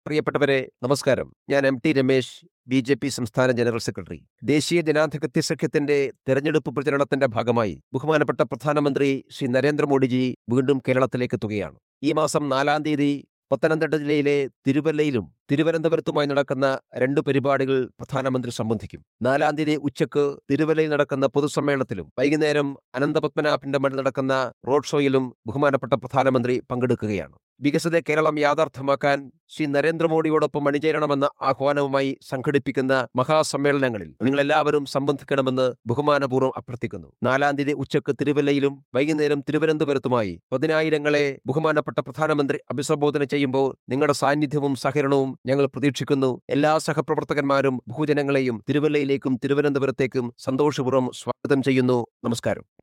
പ്രിയപ്പെട്ടവരെ നമസ്കാരം ഞാൻ M T Ramesh B J P സംസ്ഥാന ജനറൽ സെക്രട്ടറി ദേശീയ ജനാധിപത്യ സഖ്യത്തിന്റെ തെരഞ്ഞെടുപ്പ് പ്രചരണത്തിന്റെ ഭാഗമായി ബഹുമാനപ്പെട്ട പ്രധാനമന്ത്രി ശ്രീ നരേന്ദ്രമോദിജി വീണ്ടും കേരളത്തിലേക്ക് എത്തുകയാണ് ഈ മാസം നാലാം തീയതി പത്തനംതിട്ട ജില്ലയിലെ തിരുവല്ലയിലും തിരുവനന്തപുരത്തുമായി നടക്കുന്ന രണ്ട് പരിപാടികൾ പ്രധാനമന്ത്രി സംബന്ധിക്കും നാലാം തീയതി ഉച്ചക്ക് തിരുവല്ലയിൽ നടക്കുന്ന പൊതുസമ്മേളനത്തിലും വൈകുന്നേരം അനന്തപത്മനാഭന്റെ മണ്ണിൽ നടക്കുന്ന റോഡ് ഷോയിലും ബഹുമാനപ്പെട്ട പ്രധാനമന്ത്രി പങ്കെടുക്കുകയാണ് വികസിത കേരളം യാഥാർത്ഥ്യമാക്കാൻ ശ്രീ നരേന്ദ്രമോദിയോടൊപ്പം അണിചേരണമെന്ന ആഹ്വാനവുമായി സംഘടിപ്പിക്കുന്ന മഹാസമ്മേളനങ്ങളിൽ നിങ്ങളെല്ലാവരും സംബന്ധിക്കണമെന്ന് ബഹുമാനപൂർവ്വം അഭ്യർത്ഥിക്കുന്നു നാലാം തീയതി ഉച്ചക്ക് തിരുവല്ലയിലും വൈകുന്നേരം തിരുവനന്തപുരത്തുമായി പതിനായിരങ്ങളെ ബഹുമാനപ്പെട്ട പ്രധാനമന്ത്രി അഭിസംബോധന ചെയ്യുമ്പോൾ നിങ്ങളുടെ സാന്നിധ്യവും സഹകരണവും ഞങ്ങൾ പ്രതീക്ഷിക്കുന്നു എല്ലാ സഹപ്രവർത്തകന്മാരും ബഹുജനങ്ങളെയും തിരുവല്ലയിലേക്കും തിരുവനന്തപുരത്തേക്കും സന്തോഷപൂർവ്വം സ്വാഗതം ചെയ്യുന്നു നമസ്കാരം